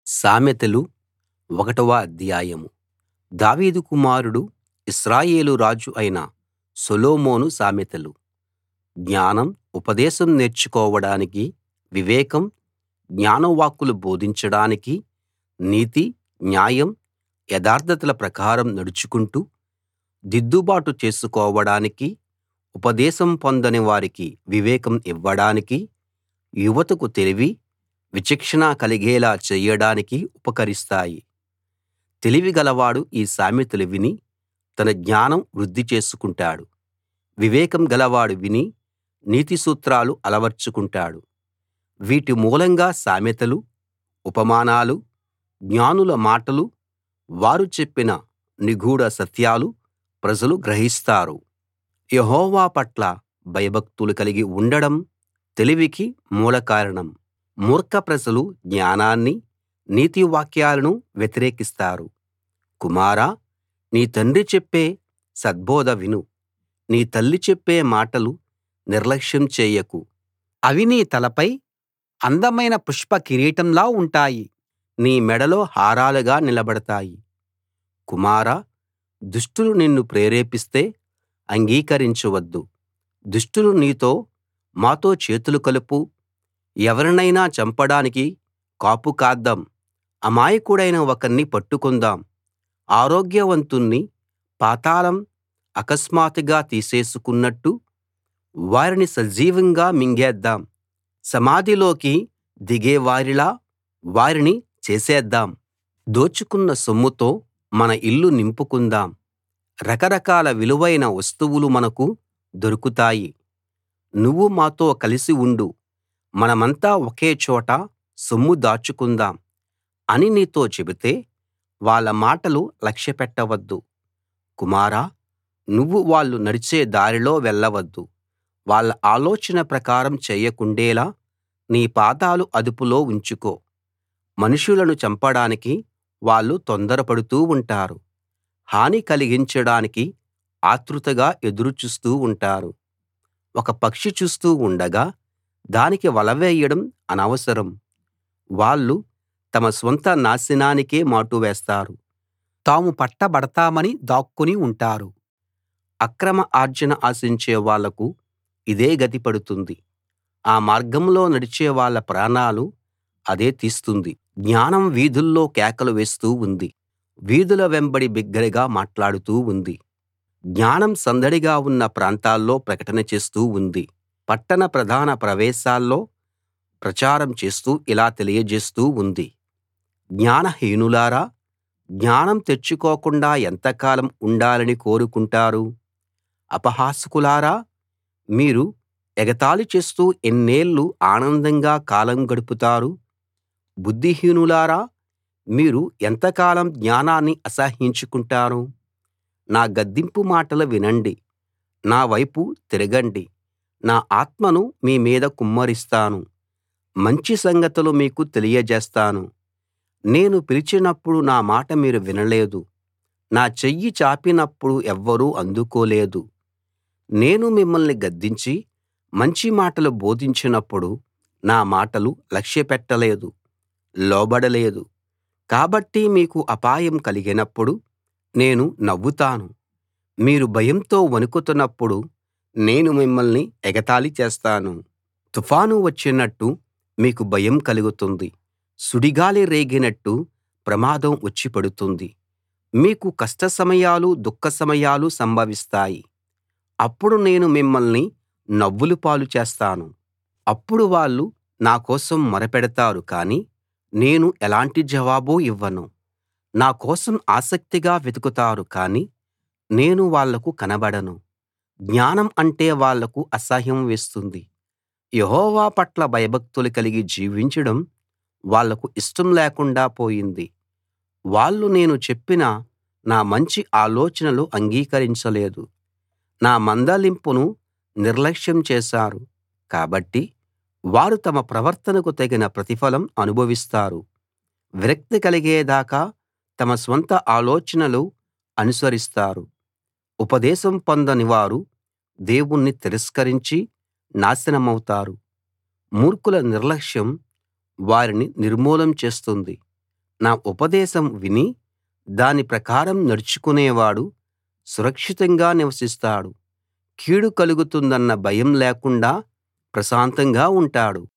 సామెతలు ఒకటవ అధ్యాయం దావీదు కుమారుడు ఇశ్రాయేలు రాజు అయిన సొలొమోను సామెతలు జ్ఞానం ఉపదేశం నేర్చుకోవడానికి వివేకం జ్ఞానవాక్కులు బోధించడానికి నీతి న్యాయం యథార్థతల ప్రకారం నడుచుకుంటూ దిద్దుబాటు చేసుకోవడానికి ఉపదేశం పొందని వారికి వివేకం ఇవ్వడానికి యువతకు తెలివి విచక్షణ కలిగేలా చేయడానికి ఉపకరిస్తాయి తెలివి గలవాడు ఈ సామెతలు విని తన జ్ఞానం వృద్ధి చేసుకుంటాడు వివేకం గలవాడు విని నీతి సూత్రాలు అలవర్చుకుంటాడు వీటి మూలంగా సామెతలు ఉపమానాలు జ్ఞానుల మాటలు వారు చెప్పిన నిగూఢ సత్యాలు ప్రజలు గ్రహిస్తారు యెహోవా పట్ల భయభక్తులు కలిగి ఉండడం తెలివికి మూల కారణం మూర్ఖ ప్రజలు జ్ఞానాన్ని నీతి వాక్యాలను వ్యతిరేకిస్తారు కుమారా నీ తండ్రి చెప్పే సద్బోధ విను నీ తల్లి చెప్పే మాటలు నిర్లక్ష్యం చేయకు అవి నీ తలపై అందమైన పుష్ప కిరీటంలా ఉంటాయి నీ మెడలో హారాలుగా నిలబడతాయి కుమారా దుష్టులు నిన్ను ప్రేరేపిస్తే అంగీకరించవద్దు దుష్టులు నీతో మాతో చేతులు కలుపు ఎవరినైనా చంపడానికి కాపు కాద్దాం అమాయకుడైన ఒకణ్ణి పట్టుకుందాం ఆరోగ్యవంతుణ్ణి పాతాళం అకస్మాత్తుగా తీసేసుకున్నట్టు వారిని సజీవంగా మింగేద్దాం సమాధిలోకి దిగేవారిలా వారిని చేసేద్దాం దోచుకున్న సొమ్ముతో మన ఇల్లు నింపుకుందాం రకరకాల విలువైన వస్తువులు మనకు దొరుకుతాయి నువ్వు మాతో కలిసి ఉండు మనమంతా ఒకే చోట సొమ్ము దాచుకుందాం అని నీతో చెబితే వాళ్ళ మాటలు లక్ష్యపెట్టవద్దు కుమారా నువ్వు వాళ్ళు నడిచే దారిలో వెళ్ళవద్దు వాళ్ళ ఆలోచన ప్రకారం చేయకుండేలా నీ పాదాలు అదుపులో ఉంచుకో మనుషులను చంపడానికి వాళ్ళు తొందరపడుతూ ఉంటారు హాని కలిగించడానికి ఆత్రుతగా ఎదురు చూస్తూ ఉంటారు ఒక పక్షి చూస్తూ ఉండగా దానికి వల వేయడం అనవసరం వాళ్ళు తమ స్వంత నాశనానికే మాటు వేస్తారు తాము పట్టబడతామని దాక్కుని ఉంటారు అక్రమ ఆర్జన ఆశించే వాళ్లకు ఇదే గతి పడుతుంది ఆ మార్గంలో నడిచే వాళ్ళ ప్రాణాలు అదే తీస్తుంది జ్ఞానం వీధుల్లో కేకలు వేస్తూ ఉంది వీధుల వెంబడి బిగ్గరగా మాట్లాడుతూ ఉంది జ్ఞానం సందడిగా ఉన్న ప్రాంతాల్లో ప్రకటన చేస్తూ ఉంది పట్టణ ప్రధాన ప్రవేశాల్లో ప్రచారం చేస్తూ ఇలా తెలియజేస్తూ ఉంది జ్ఞానహీనులారా జ్ఞానం తెచ్చుకోకుండా ఎంతకాలం ఉండాలని కోరుకుంటారు అపహాసకులారా మీరు ఎగతాళి చేస్తూ ఎన్నేళ్ళు ఆనందంగా కాలం గడుపుతారు బుద్ధిహీనులారా మీరు ఎంతకాలం జ్ఞానాన్ని అసహ్యించుకుంటారు నా గద్దింపు మాటలు వినండి నా వైపు తిరగండి నా ఆత్మను మీ మీద కుమ్మరిస్తాను మంచి సంగతులు మీకు తెలియజేస్తాను నేను పిలిచినప్పుడు నా మాట మీరు వినలేదు నా చెయ్యి చాపినప్పుడు ఎవ్వరూ అందుకోలేదు నేను మిమ్మల్ని గద్దించి మంచి మాటలు బోధించినప్పుడు నా మాటలు లక్ష్యపెట్టలేదు లోబడలేదు కాబట్టి మీకు అపాయం కలిగినప్పుడు నేను నవ్వుతాను మీరు భయంతో వణుకుతున్నప్పుడు నేను మిమ్మల్ని ఎగతాళి చేస్తాను తుఫాను వచ్చినట్టు మీకు భయం కలుగుతుంది సుడిగాలి రేగినట్టు ప్రమాదం వచ్చి పడుతుంది మీకు కష్ట సమయాలు దుఃఖ సమయాలు సంభవిస్తాయి అప్పుడు నేను మిమ్మల్ని నవ్వుల పాలు చేస్తాను అప్పుడు వాళ్ళు నా కోసం మొరపెడతారు కానీ నేను ఎలాంటి జవాబూ ఇవ్వను నా కోసం ఆసక్తిగా వెతుకుతారు కానీ నేను వాళ్లకు కనబడను జ్ఞానం అంటే వాళ్లకు అసహ్యం వేస్తుంది యెహోవా పట్ల భయభక్తులు కలిగి జీవించడం వాళ్లకు ఇష్టం లేకుండా పోయింది వాళ్ళు నేను చెప్పిన నా మంచి ఆలోచనలు అంగీకరించలేదు నా మందలింపును నిర్లక్ష్యం చేశారు కాబట్టి వారు తమ ప్రవర్తనకు తగిన ప్రతిఫలం అనుభవిస్తారు విరక్తి కలిగేదాకా తమ స్వంత ఆలోచనలు అనుసరిస్తారు ఉపదేశం పొందని వారు దేవుణ్ణి తిరస్కరించి నాశనమౌతారు మూర్ఖుల నిర్లక్ష్యం వారిని నిర్మూలం చేస్తుంది నా ఉపదేశం విని దాని ప్రకారం నడుచుకునేవాడు సురక్షితంగా నివసిస్తాడు కీడు కలుగుతుందన్న భయం లేకుండా ప్రశాంతంగా ఉంటాడు